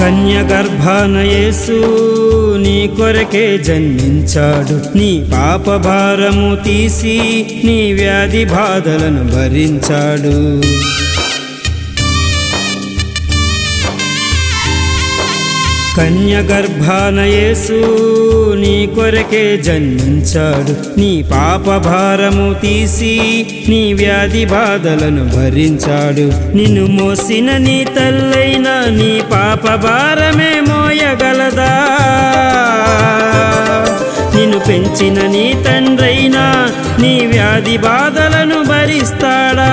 కన్య గర్భాన యేసు నీ కొరకే జన్మించాడు నీ పాప భారము తీసి నీ వ్యాధి బాధలను భరించాడు కన్య గర్భాన యేసు నీ కొరకే జన్మించాడు నీ పాప భారము తీసి నీ వ్యాధి బాధలను భరించాడు నిన్ను మోసిన నీ తల్లైన నీ పాప భారమే మోయగలదా నిన్ను పెంచిన నీ తండ్రైనా నీ వ్యాధి బాధలను భరిస్తాడా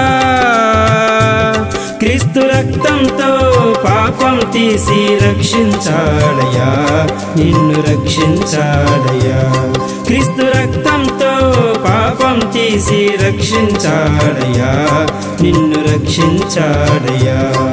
క్రీస్తు రక్తంతో పాపం తీసి రక్షించాడయా నిన్ను రక్షించాడయా క్రీస్తు రక్తంతో పాపం తీసి రక్షించాడయా నిన్ను రక్షించాడయా